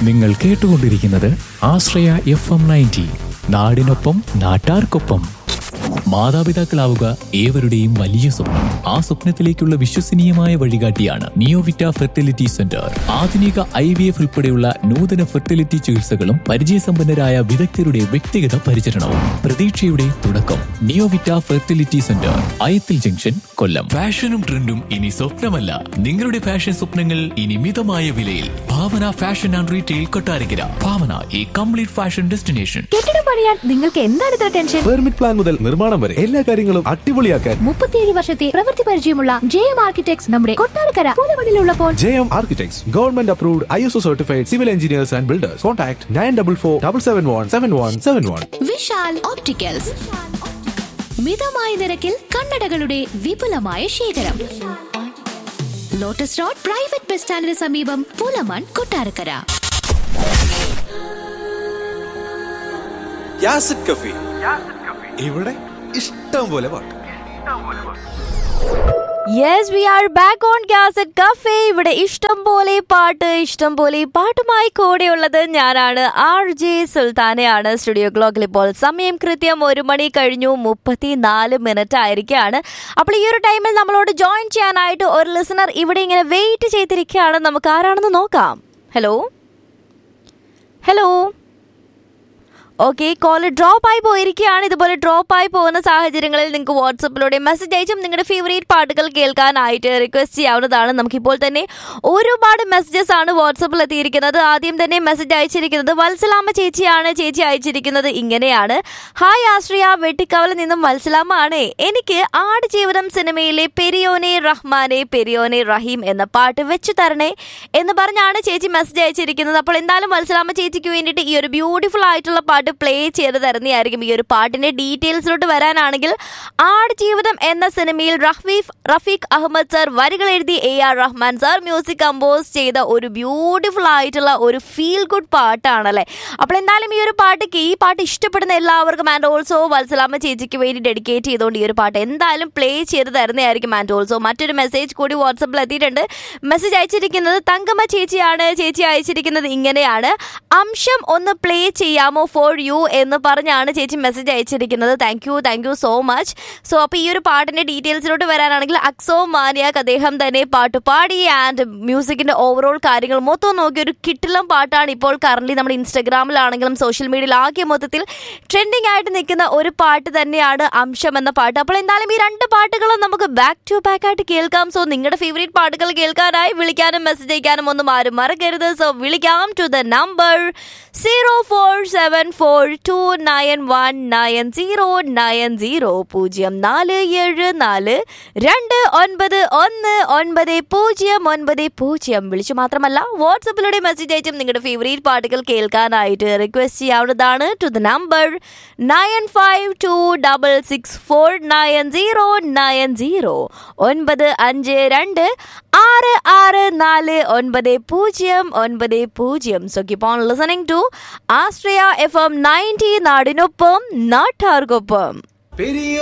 നിങ്ങൾ കേട്ടുകൊണ്ടിരിക്കുന്നത് ആശ്രയ F M ninety നാടിനൊപ്പം നാട്ടാർക്കൊപ്പം മാതാപിതാക്കളാവുക ഏവരുടെയും വലിയ സ്വപ്നം ആ സ്വപ്നത്തിലേക്കുള്ള വിശ്വസനീയമായ വഴികാട്ടിയാണ് നിയോവിറ്റ ഫെർട്ടിലിറ്റി സെന്റർ ആധുനിക ഐ വി എഫ് ഉൾപ്പെടെയുള്ള നൂതന ഫെർട്ടിലിറ്റി ചികിത്സകളും പരിചയസമ്പന്നരായ വിദഗ്ധരുടെ വ്യക്തിഗത പരിചരണവും പ്രതീക്ഷയുടെ തുടക്കം Neovita fertility centre Ayathil junction Kollam ഫാഷനും ട്രെൻഡും ഇനി സ്വപ്നമല്ല നിങ്ങളുടെ ഫാഷൻ സ്വപ്നങ്ങൾ ഇനി മിതമായ വിലയിൽ Bhavana fashion and retail Kottarakkara Bhavana ഈ കംപ്ലീറ്റ് ഫാഷൻ ഡെസ്റ്റിനേഷൻ കെട്ടിടം പണിയാൻ നിങ്ങൾക്ക് എന്താണ് ഇത്ര ടെൻഷൻ പെർമിറ്റ് പ്ലാൻ മുതൽ നിർമ്മാണം വരെ എല്ലാ കാര്യങ്ങളും അടിപൊളിയാക്കാൻ മുപ്പത്തിയേഴ് വർഷത്തെ പ്രവൃത്തി പരിചയമുള്ള ജെ എം ആർക്കിടെക്ട്സ് നമ്മുടെ കൊട്ടാരക്കര പൂലമണിലുള്ളപ്പോൾ J M architects government approved I S O certified civil engineers and builders contact nine double four double seven one seven one seven one Vishal opticals മിതമായ നിരക്കിൽ കണ്ണടകളുടെ വിപുലമായ ശേഖരം ലോട്ടസ് റോഡ് പ്രൈവറ്റ് ബസ് സ്റ്റാൻഡിന് സമീപം പുലമൺ കൊട്ടാരക്കര യാസിഡ് കഫി ഇവിടെ ഇഷ്ടം പോലെ പാട്ട് yes we are back on cassette cafe ഇവിടെ ഇഷ്ടം പോലെ പാട്ട് ഇഷ്ടം പോലെ പാട്ടുമായി കൂടെയുള്ളത് ഞാനാണ് ആർ ജെ സുൽത്താനയാണ് സ്റ്റുഡിയോ ക്ലോക്കിൽ ഇപ്പോൾ സമയം കൃത്യം ഒരു മണി കഴിഞ്ഞു മുപ്പത്തിനാല് മിനിറ്റ് ആയിരിക്കുകയാണ് അപ്പോൾ ഈ ഒരു ടൈമിൽ നമ്മളോട് ജോയിൻ ചെയ്യാനായിട്ട് ഒരു ലിസണർ ഇവിടെ ഇങ്ങനെ വെയിറ്റ് ചെയ്തിരിക്കുകയാണ് നമുക്ക് ആരാണെന്ന് നോക്കാം hello hello okay call drop ആയി പോയിരിക്കുകയാണ് ഇതുപോലെ ഡ്രോപ്പ് ആയി പോകുന്ന സാഹചര്യങ്ങളിൽ നിങ്ങൾക്ക് വാട്സപ്പിലൂടെ മെസ്സേജ് അയച്ചും നിങ്ങളുടെ ഫേവറേറ്റ് പാട്ടുകൾ കേൾക്കാനായിട്ട് റിക്വസ്റ്റ് ചെയ്യാവുന്നതാണ് നമുക്കിപ്പോൾ തന്നെ ഒരുപാട് മെസ്സേജസ് ആണ് വാട്സപ്പിൽ എത്തിയിരിക്കുന്നത് ആദ്യം തന്നെ മെസ്സേജ് അയച്ചിരിക്കുന്നത് വത്സലാമ ചേച്ചിയാണ് ചേച്ചി അയച്ചിരിക്കുന്നത് ഇങ്ങനെയാണ് ഹായ് ആശ്രിയ വെട്ടിക്കവലിൽ നിന്നും വത്സലാമ ആണ് എനിക്ക് ആട് ജീവിതം സിനിമയിലെ പെരിയോനെ റഹ്മാനെ പെരിയോനെ റഹീം എന്ന പാട്ട് വെച്ചു തരണേ എന്ന് പറഞ്ഞാണ് ചേച്ചി മെസ്സേജ് അയച്ചിരിക്കുന്നത് അപ്പോൾ എന്തായാലും വത്സലാമ ചേച്ചിക്ക് വേണ്ടിയിട്ട് ഈ ഒരു ബ്യൂട്ടിഫുൾ ആയിട്ടുള്ള പാട്ട് പ്ലേ ചെയ്ത് തരുന്നതായിരിക്കും ഈ ഒരു പാട്ടിന്റെ ഡീറ്റെയിൽസിലോട്ട് വരാനാണെങ്കിൽ ആട് ജീവിതം എന്ന സിനിമയിൽ റഫീഫ് റഫീഖ് അഹമ്മദ് സർ വരികൾ എഴുതി A R Rahman sir music compose ചെയ്ത ഒരു ബ്യൂട്ടിഫുൾ ആയിട്ടുള്ള ഒരു ഫീൽ ഗുഡ് പാട്ടാണല്ലേ അപ്പോൾ എന്തായാലും ഈ ഒരു പാട്ട് ഈ പാട്ട് ഇഷ്ടപ്പെടുന്ന എല്ലാവർക്കും ആൻഡ് ഓൾസോ വത്സലാമ ചേച്ചിക്ക് വേണ്ടി ഡെഡിക്കേറ്റ് ചെയ്തുകൊണ്ട് ഈ ഒരു പാട്ട് എന്തായാലും പ്ലേ ചെയ്ത് തരുന്നതായിരിക്കും ആൻഡ് ഓൾസോ മറ്റൊരു മെസ്സേജ് കൂടി വാട്സപ്പിൽ എത്തിയിട്ടുണ്ട് മെസ്സേജ് അയച്ചിരിക്കുന്നത് തങ്കമ്മ ചേച്ചിയാണ് ചേച്ചി അയച്ചിരിക്കുന്നത് ഇങ്ങനെയാണ് അംശം ഒന്ന് പ്ലേ ചെയ്യാമോ ഫോർ യു എന്ന് പറഞ്ഞാണ് ചേച്ചി മെസ്സേജ് അയച്ചിരിക്കുന്നത് thank you thank you so much so അപ്പോൾ ഈ ഒരു പാട്ടിന്റെ ഡീറ്റെയിൽസിലോട്ട് വരാനാണെങ്കിൽ അക്സോ മാനിയാക്ക് അദ്ദേഹം തന്നെ പാട്ട് പാടി ആൻഡ് മ്യൂസിക്കിന്റെ ഓവറോൾ കാര്യങ്ങൾ മൊത്തം നോക്കി ഒരു കിട്ടിലം പാട്ടാണ് ഇപ്പോൾ കറന്റ് നമ്മുടെ ഇൻസ്റ്റഗ്രാമിലാണെങ്കിലും സോഷ്യൽ മീഡിയയിൽ ആകെ മൊത്തത്തിൽ ട്രെൻഡിങ് ആയിട്ട് നിൽക്കുന്ന ഒരു പാട്ട് തന്നെയാണ് അംശം എന്ന പാട്ട് അപ്പോൾ എന്തായാലും ഈ രണ്ട് പാട്ടുകളും നമുക്ക് ബാക്ക് ടു ബാക്ക് ആയിട്ട് കേൾക്കാം സോ നിങ്ങളുടെ ഫേവറേറ്റ് പാട്ടുകൾ കേൾക്കാനായി വിളിക്കാനും മെസ്സേജ് അയക്കാനും ഒന്നും ആരും മറക്കരുത് സോ വിളിക്കാം to the number zero four seven four two nine one nine zero nine zero പൂജ്യം നാല് ഏഴ് നാല് രണ്ട് ഒൻപത് ഒന്ന് ഒൻപത് പൂജ്യം ഒൻപത് പൂജ്യം വിളിച്ചു മാത്രമല്ല വാട്സപ്പിലൂടെ മെസ്സേജ് അയച്ചും നിങ്ങളുടെ ഫേവറേറ്റ് പാട്ടുകൾ കേൾക്കാനായിട്ട് റിക്വസ്റ്റ് ചെയ്യാവുന്നതാണ് to the number nine five two double six four nine zero nine zero ഒൻപത് അഞ്ച് രണ്ട് ആറ് ആറ് നാല് ഒൻപത് പൂജ്യം ഒൻപത് പൂജ്യം so keep on listening to Ashraya F M ninety നാടിനൊപ്പം നാട്ടാർക്കൊപ്പം പെരിയ